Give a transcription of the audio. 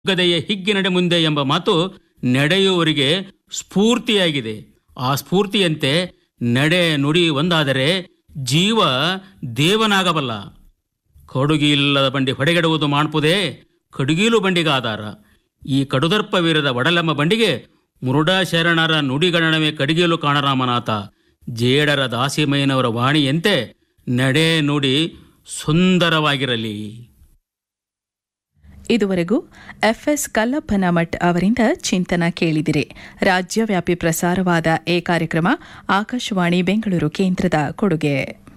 ಗದೆಯ ಹಿಗ್ಗಿ ನಡೆ ಮುಂದೆ ಎಂಬ ಮಾತು ನಡೆಯುವವರಿಗೆ ಸ್ಫೂರ್ತಿಯಾಗಿದೆ ಆ ಸ್ಫೂರ್ತಿಯಂತೆ ನಡೆ ನುಡಿ ಒಂದಾದರೆ ಜೀವ ದೇವನಾಗಬಲ್ಲ ಕಡುಗಿಲ್ಲದ ಬಂಡಿ ಹೊಡೆಗೆಡುವುದು ಮಾಡ್ಪುದೇ ಕಡುಗೀಲು ಬಂಡಿಗೆ ಆಧಾರ ಈ ಕಡುದರ್ಪವೀರದ ಒಡಲಮ್ಮ ಬಂಡಿಗೆ ಮುರುಡಾ ಶರಣರ ನುಡಿಗಣನವೇ ಕಡಿಗೀಲು ಕಾಣರಾಮನಾಥ ಜೇಡರ ದಾಸಿಮಯ್ಯನವರ ವಾಣಿಯಂತೆ ನಡೆ ನುಡಿ ಸುಂದರವಾಗಿರಲಿ ಇದುವರೆಗೂ ಎಫ್ಎಸ್ ಕಲ್ಲಪ್ಪನಮಠ್ ಅವರಿಂದ ಚಿಂತನ ಕೇಳಿದಿರಿ ರಾಜ್ಯವ್ಯಾಪಿ ಪ್ರಸಾರವಾದ ಈ ಕಾರ್ಯಕ್ರಮ ಆಕಾಶವಾಣಿ ಬೆಂಗಳೂರು ಕೇಂದ್ರದ ಕೊಡುಗೆ